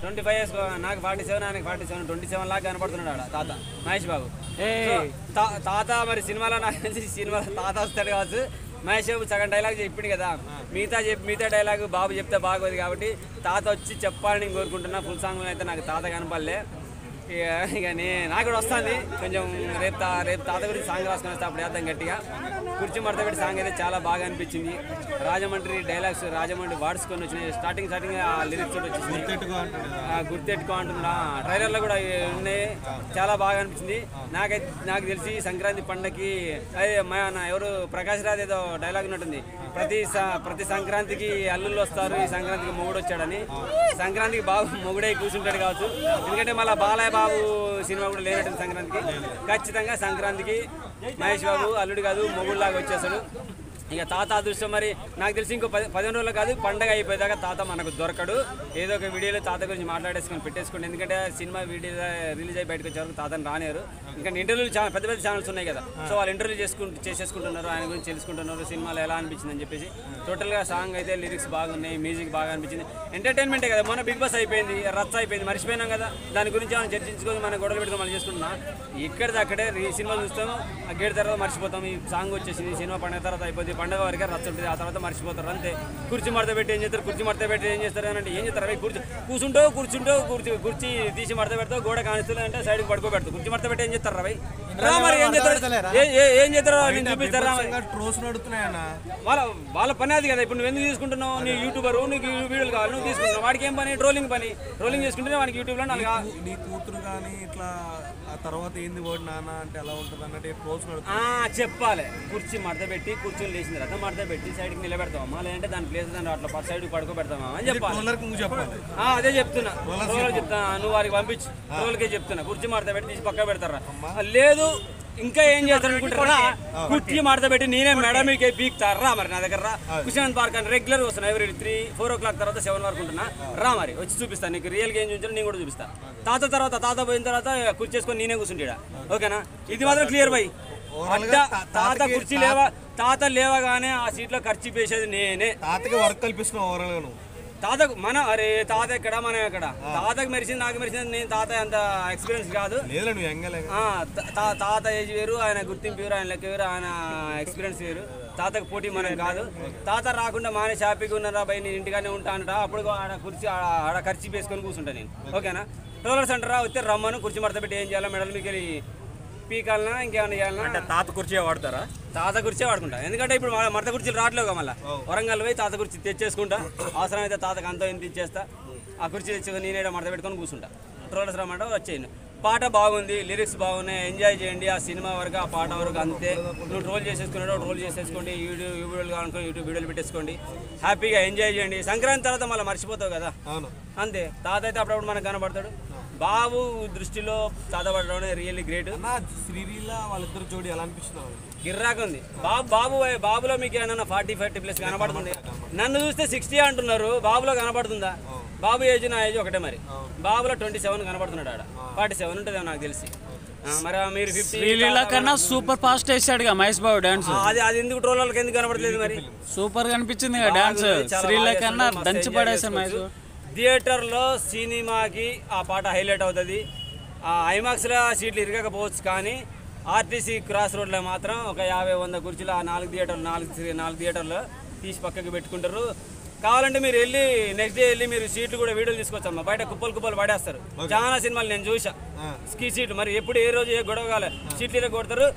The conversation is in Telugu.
ట్వంటీ ఫైవ్ ఇయర్స్ నాకు ఫార్టీ సెవెన్ ఆయనకి ఫార్టీ సెవెన్ ట్వంటీ సెవెన్ లాగా కనపడుతున్నాడు ఆడ తాత మహేష్ బాబు సో, తా- తాత మరి సినిమాలో నాకు తెలిసి సినిమాలో తాత వస్తాడు కావచ్చు మహేష్ బాబు సగం డైలాగ్ చెప్పిండు కదా మిగతా చెప్పి మిగతా డైలాగ్ బాబు చెప్తే బాగోదు కాబట్టి తాత వచ్చి చెప్పాలని నేను కోరుకుంటున్నా ఫుల్ సాంగ్లో అయితే నాకు తాత కనపడలే ఇక ఇక నే నాకు కూడా వస్తుంది కొంచెం రేపు తా రేపు తాత గురించి సాంగ్ రాసుకొని వస్తే అప్పుడు వేద్దాం గట్టిగా కుర్చీ మడత పెట్టి సాంగ్ అయితే చాలా బాగా అనిపించింది రాజమండ్రి డైలాగ్స్ రాజమండ్రి వాడుచుకొని వచ్చినాయి స్టార్టింగ్ స్టార్టింగ్ ఆ లిరిక్స్ కూడా వచ్చేసినాయి గుర్తెట్టుకో అంటాడు కదా. ఆ, గుర్తెట్టుకో అంటున్నా ట్రైలర్లో కూడా ఉన్నాయి చాలా బాగా అనిపించింది నాకైతే నాకు తెలిసి సంక్రాంతి పండగకి అదే మన ఎవరు ప్రకాష్ రాజ్ ఏదో డైలాగ్ ఉన్నట్టుంది ప్రతి స- ప్రతి సంక్రాంతికి అల్లుళ్ళు వస్తారు ఈ సంక్రాంతికి మొగుడు వచ్చాడని సంక్రాంతికి బాబు మొగుడై కూర్చుంటాడు కావచ్చు ఎందుకంటే మళ్ళీ బాలయ్య బాబు సినిమా కూడా లేనట్టుంది సంక్రాంతికి ఖచ్చితంగా సంక్రాంతికి మహేష్ బాబు అల్లుడు కాదు మొగుడులాగా వచ్చేస్తాడు ఇక తాత అదృష్టం మరి నాకు తెలిసి ఇంకో పది పదిహేను రోజులు కాదు పండగ అయిపోయేదాకా తాత మనకు దొరకడు ఏదో ఒక వీడియోలో తాత గురించి మాట్లాడేసుకొని పెట్టేసుకోండి ఎందుకంటే సినిమా వీడియో రిలీజ్ అయ్యి బయటకు వచ్చే వరకు తాతని రానియరు ఇంకా ఇంటర్వ్యూలు చాలా పెద్ద పెద్ద ఛానల్స్ ఉన్నాయి కదా సో వాళ్ళు ఇంటర్వ్యూ చేసుకుంటూ చేసేసుకుంటున్నారు ఆయన గురించి తెలుసుకుంటున్నారు సినిమాలో ఎలా అనిపించింది అని చెప్పేసి టోటల్గా సాంగ్ అయితే లిరిక్స్ బాగున్నాయి మ్యూజిక్ బాగా అనిపించింది ఎంటర్టైన్మెంటే కదా మొన్న బిగ్ బాస్ అయిపోయింది రచ్చ అయిపోయింది మర్చిపోయినాం కదా దాని గురించి మనం చర్చించుకొని మన గొడవలు పెట్టుకొని మనం చేసుకుంటున్నా ఇక్కడిది అక్కడే ఈ సినిమా చూస్తాం ఆ గేట్ తర్వాత మర్చిపోతాం ఈ సాంగ్ వచ్చేసింది ఈ సినిమా పండుగ తర్వాత అయిపోతుంది పండుగ వరకే రచ్చ ఉంటుంది ఆ తర్వాత మర్చిపోతారు అంతే కుర్చీ మడత పెట్టి ఏం చేస్తారు కుర్చీ మడత పెట్టి ఏం చేస్తారు అని అంటే ఏం చేస్తారు అవి కుర్చీ కూర్చుంటావు కూర్చుంటావు కుర్చీ కుర్చీ తీసి మడత పెడతావు గోడ కానిస్తుంది అంటే సైడ్కి పడుకోబెడతావు కుర్చీ మడత పెట్టి ఏం చేస్తారు రవి రా మరి ఏం చేస్తారు ఏ- ఏ- ఏం చేస్తారో నేను చూపిస్తారా ఇంకా ట్రోల్స్ నడుతున్నాయన్న వాళ్ళ వాళ్ళ పని అది కదా ఇప్పుడు నువ్వు ఎందుకు తీసుకుంటున్నావు నీ యూట్యూబర్ నీకు వీడియోలు కావాలి నువ్వు తీసుకుంటున్నావు వాడికి ఏం పని ట్రోలింగ్ పని ట్రోలింగ్ చేసుకుంటే వాడికి యూట్యూబ్లో నాలుగు ఆ- నీ కూతురు కానీ ఇట్లా ఆ తర్వాత ఏంది వర్డ్ నాన్న అంటే ఎలా ఉంటుంది అన్నట్టు ట్రోల్స్ నడుతున్నాయి ఆ, చెప్పాలి కుర్చీ మడత పెట్టి కూర్చొని లేచిన తర్వాత మడత పెట్టి సైడ్కి నిలబెడతామా లేదంటే దాని ప్లేస్ దాన్ని అట్లా పక్క సైడ్కి పడుకోబెడతామా అని చెప్పాలి ట్రోలర్కి నువ్వు చెప్పాలి ఆ, అదే చెప్తున్నా ట్రోలర్ చెప్తున్నా నువ్వు వారికి పంపించు ట్రోల్కే చెప్తున్నా కుర్చీ మడత పెట్టి తీసి పక్క పెడతారా ఆ, లేదు ఇంకా ఏం చేస్తారు అనుకుంటారా కుర్చీ మడత పెట్టి నేనే మేడం మీకు బీక్తారా మరి నా దగ్గర రా కుషన్ పార్క్ అని రెగ్యులర్ వస్తున్నా ఎవరి త్రీ ఫోర్ ఓ క్లాక్ తర్వాత సెవెన్ వరకు ఉంటున్నా రా మరి వచ్చి చూపిస్తాను నీకు రియల్ గా ఏం చూపించాను నేను కూడా చూపిస్తా తాత తర్వాత తాత పోయిన తర్వాత కుర్చీ చేసుకొని నేనే కూర్చుంటా ఓకేనా ఇది మాత్రం క్లియర్ బై అడ్డ తాత కుర్చీ లేవా తాత లేవగానే ఆ సీట్లో ఖర్చు వేసేది నేనే తాతకి వర్క్ కల్పిస్తున్నావు ఓవరాల్ గా నువ్వు తాతకు మన అరే తాత ఎక్కడ మనం ఎక్కడ తాతకు మెరిసింది నాకు మెరిసింది నేను తాత అంత ఎక్స్పీరియన్స్ కాదు లేదులే నువ్వు ఎంగలే ఆ, తా- తా- తాత ఏజ్ వేరు ఆయన గుర్తింపు వేరు ఆయన లెక్క వేరు ఆయన ఎక్స్పీరియన్స్ వేరు తాతకు పోటీ మనం కాదు తాత రాకుండా మానే షాపింగ్ ఉన్నారా బై నేను ఇంటికానే ఉంటా అంట అప్పుడు ఆడ కుర్చీ ఆడ ఆడ ఖర్చు వేసుకొని కూర్చుంటా నేను ఓకేనా రోలర్స్ అంటారా వస్తే రమ్మను కుర్చీ మడత పెట్టి ఏం చేయాలి మెడల్ మీకు వెళ్ళి పీకాలనా ఇంకేమైనా చేయాలన్నా తాత కుర్చీ వాడతారా తాత కుర్చీ వాడుకుంటా ఎందుకంటే ఇప్పుడు మన మడత కుర్చీలు రావట్లేవు మళ్ళీ వరంగల్ పోయి తాత కుర్చీ తెచ్చేసుకుంటా అవసరమైతే తాతకు అంతో ఇంత ఇచ్చేస్తా ఆ కుర్చీ తెచ్చుకొని నేనే మడత పెట్టుకొని కూర్చుంటా ట్రోలర్స్ రమ్మంటే వచ్చేయండి పాట బాగుంది లిరిక్స్ బాగున్నాయి ఎంజాయ్ చేయండి ఆ సినిమా వరకు ఆ పాట వరకు అంతే నువ్వు ట్రోల్ చేసేసుకున్నాడు ట్రోల్ చేసేసుకోండి యూట్యూబ్ వీడియోలు కావాలనుకుని యూట్యూబ్ వీడియోలు పెట్టేసుకోండి హ్యాపీగా ఎంజాయ్ చేయండి సంక్రాంతి తర్వాత మళ్ళీ మర్చిపోతావు కదా అవును అంతే తాత అయితే అప్పుడప్పుడు మనకు కనబడతాడు బాబు దృష్టిలో తాత పడడం రియల్లీ గ్రేట్ అన్న శ్రీలీల వాళ్ళిద్దరు జోడి ఎలా అనిపిస్తున్నావు గిర్రాకు ఉంది బాబు బాబు బాబులో మీకు ఏమన్నా ఫార్టీ ఫైవ్ ప్లస్ కనబడుతుంది నన్ను చూస్తే సిక్స్టీ అంటున్నారు బాబులో కనబడుతుందా బాబు ఏజ్ నా ఏజ్ ఒకటే మరి బాబులో ట్వంటీ సెవెన్ కనబడుతున్నాడు ఆడ ఫార్టీ సెవెన్ ఉంటుందేమో నాకు తెలిసి ఆ, మరి మీరు ఫిఫ్టీ శ్రీలీల కన్నా సూపర్ ఫాస్ట్ వేసాడుగా మహేష్ బాబు డాన్స్ అది అది ఎందుకు ట్రోలర్కి ఎందుకు కనబడలేదు మరి సూపర్ కనిపించింది కదా డాన్స్ బాగుంది, చాలా శ్రీలీల బాగా కన్నా చేస్తున్నాడు, మస్తు దంచి ఎంజాయ్ పడేసాడు మహేష్ చేసుకోవచ్చు. బాబు థియేటర్లో సినిమాకి ఆ పాట హైలైట్ అవుతుంది ఆ ఐమాక్స్లో సీట్లు ఇరగకపోవచ్చు కానీ ఆర్టీసీ క్రాస్ రోడ్లో మాత్రం ఒక యాభై వంద కుర్చీలు ఆ నాలుగు థియేటర్లు నాలుగు థి- నాలుగు థియేటర్లు తీసి పక్కకి పెట్టుకుంటారు కావాలంటే మీరు వెళ్ళి నెక్స్ట్ డే వెళ్ళి మీరు సీట్లు కూడా వీడియోలు తీసుకొచ్చమ్మా బయట కుప్పలు కుప్పలు పడేస్తారు చాలా సినిమాలు నేను చూసా స్కీ సీట్లు మరి ఎప్పుడు ఏ రోజు ఏ గొడవ కాలే సీట్లు కొడతారు